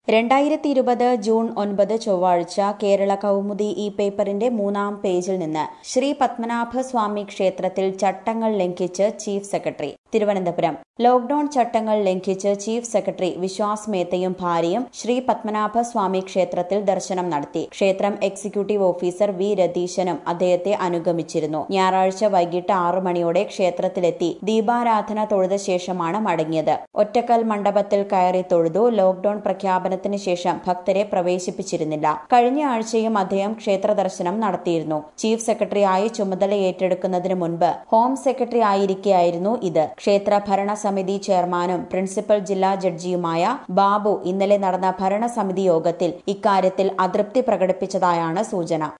രണ്ടായിരത്തി ഇരുപത് ജൂൺ ഒൻപത് ചൊവ്വാഴ്ച കേരള കൗമുദി ഈ പേപ്പറിന്റെ മൂന്നാം പേജിൽ നിന്ന് ശ്രീ പത്മനാഭ സ്വാമി ക്ഷേത്രത്തിൽ ചട്ടങ്ങൾ ലംഘിച്ച് ചീഫ് സെക്രട്ടറി തിരുവനന്തപുരം ലോക്ഡൌൺ ചട്ടങ്ങൾ ലംഘിച്ച് ചീഫ് സെക്രട്ടറി വിശ്വാസ് മേത്തയും ഭാര്യയും ശ്രീ പത്മനാഭ സ്വാമി ക്ഷേത്രത്തിൽ ദർശനം നടത്തി ക്ഷേത്രം എക്സിക്യൂട്ടീവ് ഓഫീസർ വി രതീശനും അദ്ദേഹത്തെ അനുഗമിച്ചിരുന്നു ഞായറാഴ്ച വൈകിട്ട് ആറു മണിയോടെ ക്ഷേത്രത്തിലെത്തി ദീപാരാധന തൊഴുത ശേഷമാണ് മടങ്ങിയത് ഒറ്റക്കൽ മണ്ഡപത്തിൽ കയറി തൊഴുതു ലോക്ഡൌൺ പ്രഖ്യാപനത്തിന് ശേഷം ഭക്തരെ പ്രവേശിപ്പിച്ചിരുന്നില്ല കഴിഞ്ഞ ആഴ്ചയും അദ്ദേഹം ക്ഷേത്ര ദർശനം നടത്തിയിരുന്നു ചീഫ് സെക്രട്ടറിയായി ചുമതല ഏറ്റെടുക്കുന്നതിന് മുൻപ് ഹോം സെക്രട്ടറി ആയിരിക്കെയായിരുന്നു ഇത് ക്ഷേത്ര ഭരണസമിതി ചെയർമാനും പ്രിൻസിപ്പൽ ജില്ലാ ജഡ്ജിയുമായ ബാബു ഇന്നലെ നടന്ന ഭരണസമിതി യോഗത്തിൽ ഇക്കാര്യത്തിൽ അതൃപ്തി പ്രകടിപ്പിച്ചതായാണ് സൂചന